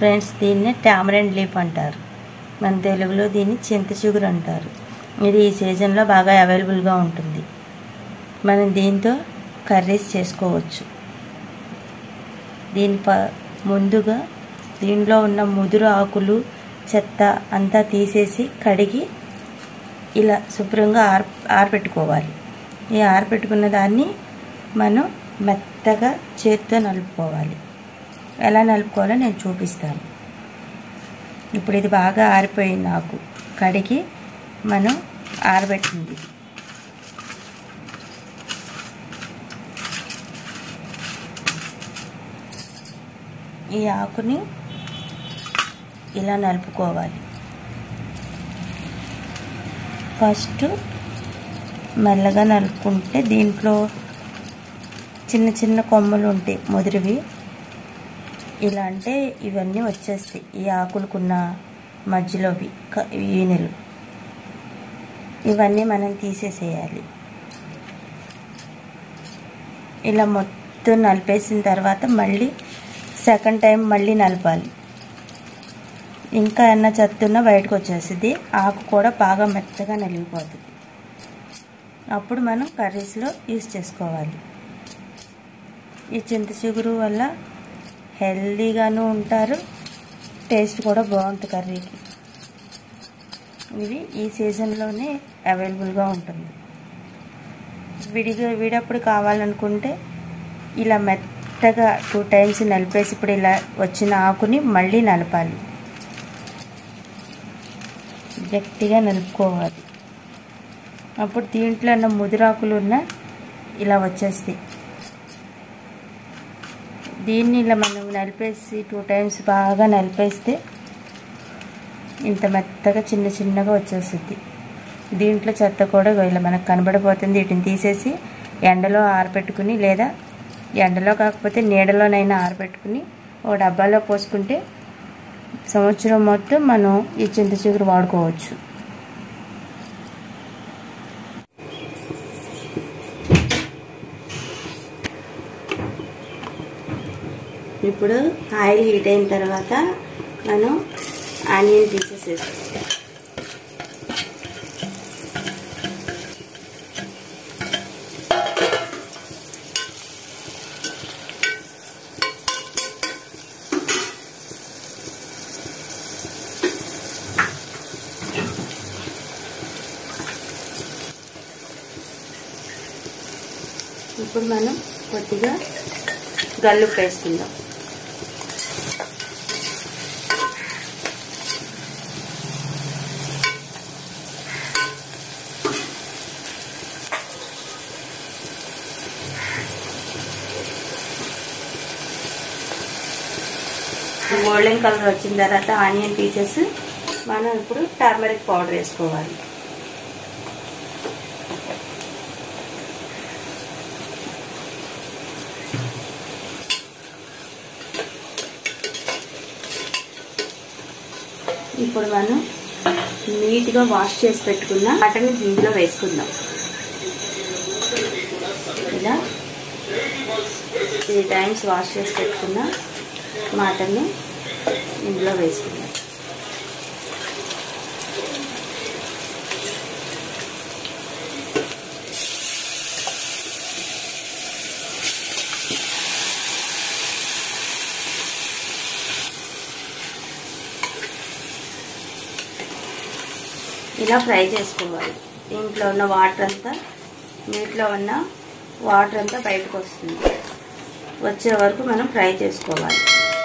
friends దీన్ని tamarind leaf అంటారు మన తెలుగులో దీన్ని చింత చిగురు అంటారు ఇది ఈ సీజన్లో బాగా అవైలబుల్గా ఉంటుంది మనం దీంతో కర్రీస్ చేసుకోవచ్చు దీని ప ముందుగా దీనిలో ఉన్న ముదురు ఆకులు చెత్త అంతా తీసేసి కడిగి ఇలా శుభ్రంగా ఆర ఆరబెట్టుకోవాలి ఈ ఆరబెట్టుకున్న దాన్ని మనం మెత్తగా చేత్తో నలుపుకోవాలి ఎలా నలుపుకోవాలో నేను చూపిస్తాను ఇప్పుడు ఇది బాగా ఆరిపోయింది ఆకు కడిగి మనం ఆరబెట్టింది ఈ ఆకుని ఇలా నలుపుకోవాలి ఫస్ట్ మెల్లగా నలుపుకుంటే దీంట్లో చిన్న చిన్న కొమ్మలు ఉంటాయి ముదిరివి ఇలా అంటే ఇవన్నీ వచ్చేస్తాయి ఈ ఆకులకున్న మధ్యలోవి ఈనెలు ఇవన్నీ మనం తీసేసేయాలి ఇలా మొత్తం నలిపేసిన తర్వాత మళ్ళీ సెకండ్ టైం మళ్ళీ నలపాలి ఇంకా ఏమన్నా చెత్తున్నా బయటకు వచ్చేసింది ఆకు కూడా బాగా మెత్తగా నలిగిపోతుంది అప్పుడు మనం కర్రీస్లో యూజ్ చేసుకోవాలి ఈ చింత చిగురు వల్ల హెల్దీగాను ఉంటారు టేస్ట్ కూడా బాగుంటుంది కర్రీకి ఇది ఈ సీజన్లోనే అవైలబుల్గా ఉంటుంది విడిగా విడప్పుడు కావాలనుకుంటే ఇలా మెత్తగా టూ టైమ్స్ నలిపేసి ఇప్పుడు ఇలా వచ్చిన ఆకుని మళ్ళీ నలపాలి గట్టిగా నలుపుకోవాలి అప్పుడు దీంట్లో ఉన్న ముదిరాకులు ఉన్న ఇలా వచ్చేస్తాయి దీన్ని ఇలా మనం నలిపేసి టూ టైమ్స్ బాగా నలిపేస్తే ఇంత మెత్తగా చిన్న చిన్నగా వచ్చేస్తుంది దీంట్లో చెత్త కూడా ఇలా మనకు కనబడిపోతుంది వీటిని తీసేసి ఎండలో ఆరబెట్టుకుని లేదా ఎండలో కాకపోతే నీడలోనైనా ఆరబెట్టుకుని ఓ డబ్బాలో పోసుకుంటే సంవత్సరం మొత్తం మనం ఈ చింత చిగురు వాడుకోవచ్చు ఇప్పుడు ఆయిల్ హీట్ అయిన తర్వాత మనం ఆనియన్ పీసెస్ వేసుకోవాలి ఇప్పుడు మనం కొద్దిగా గల్లుప్పు వేసుకుందాం గోల్డెన్ కలర్ వచ్చిన తర్వాత ఆనియన్ పీసెస్ మనం ఇప్పుడు టర్మరిక్ పౌడర్ వేసుకోవాలి ఇప్పుడు మనం నీట్గా వాష్ చేసి పెట్టుకున్న మటన్ దీంట్లో వేసుకుందాం ఇలా త్రీ టైమ్స్ వాష్ చేసి పెట్టుకున్న మటన్ని ఇందులో వేసుకుందాం ఇలా ఫ్రై చేసుకోవాలి దీంట్లో ఉన్న వాటర్ అంతా నీటిలో ఉన్న వాటర్ అంతా బయటకు వస్తుంది వచ్చే వరకు మనం ఫ్రై చేసుకోవాలి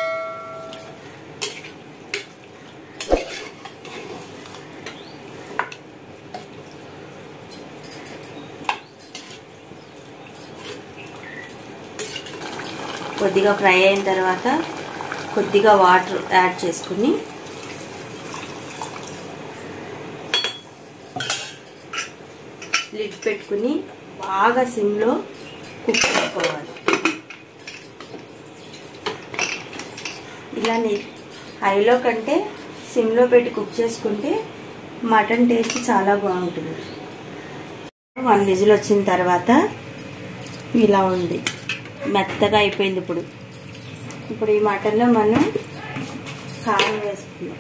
కొద్దిగా ఫ్రై అయిన తర్వాత కొద్దిగా వాటర్ యాడ్ చేసుకుని లిడ్ పెట్టుకుని బాగా సిమ్లో కుక్ చేసుకోవాలి ఇలా హైలో కంటే సిమ్లో పెట్టి కుక్ చేసుకుంటే మటన్ టేస్ట్ చాలా బాగుంటుంది వన్ విజిల్ వచ్చిన తర్వాత ఇలా ఉంది మెత్తగా అయిపోయింది ఇప్పుడు ఇప్పుడు ఈ మటన్లో మనం కారం వేసుకున్నాం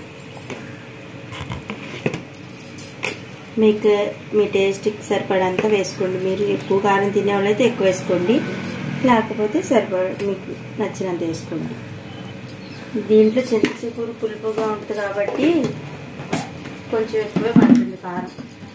మీకు మీ టేస్ట్కి సరిపడంత వేసుకోండి మీరు ఎక్కువ కారం తినే వాళ్ళైతే ఎక్కువ వేసుకోండి లేకపోతే సరిపడ మీకు నచ్చినంత వేసుకోండి దీంట్లో చింతచిగురు పులుపుగా ఉంటుంది కాబట్టి కొంచెం ఎక్కువే పడుతుంది కారం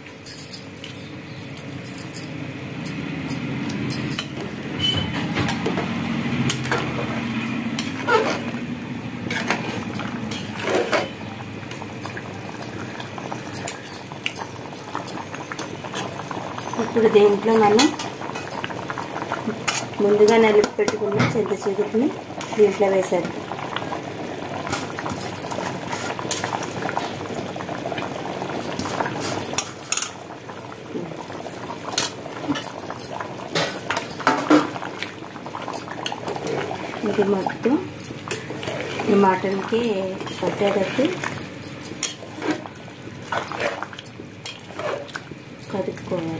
ఇప్పుడు దీంట్లో మనం ముందుగా నలిపి పెట్టుకున్న చింత చిగురుని దీంట్లో వేసేద్దాం ఇది మొత్తం ఈ మటన్కి పట్టేటట్టు కదుపుకోవాలి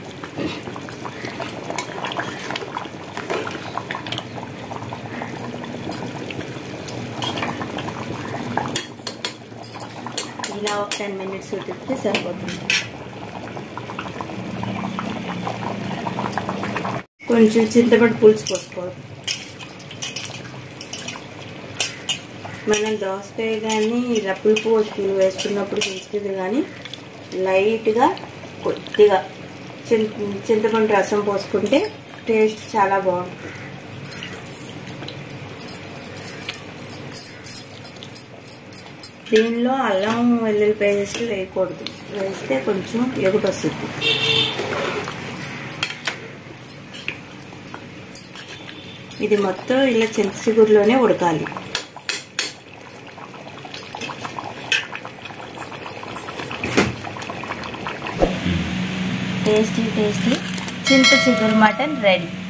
ఇలా ఒక టెన్ మినిట్స్ ఉడికితే సరిపోతుంది కొంచెం చింతపండు పులుసు పోసుకోవాలి మనం దోసకాయ కానీ రప్పుల పువ్వు వేసుకున్నప్పుడు తీసుకుంది కానీ లైట్గా కొద్దిగా చింత చింతపండు రసం పోసుకుంటే టేస్ట్ చాలా బాగుంటుంది దీనిలో అల్లం వెల్లుల్లి పేస్ట్ వేయకూడదు వేస్తే కొంచెం ఎగుడు వస్తుంది ఇది మొత్తం ఇలా చింత చిగురులోనే ఉడకాలి టేస్టీ టేస్టీ చింత చిగురు మటన్ రెడీ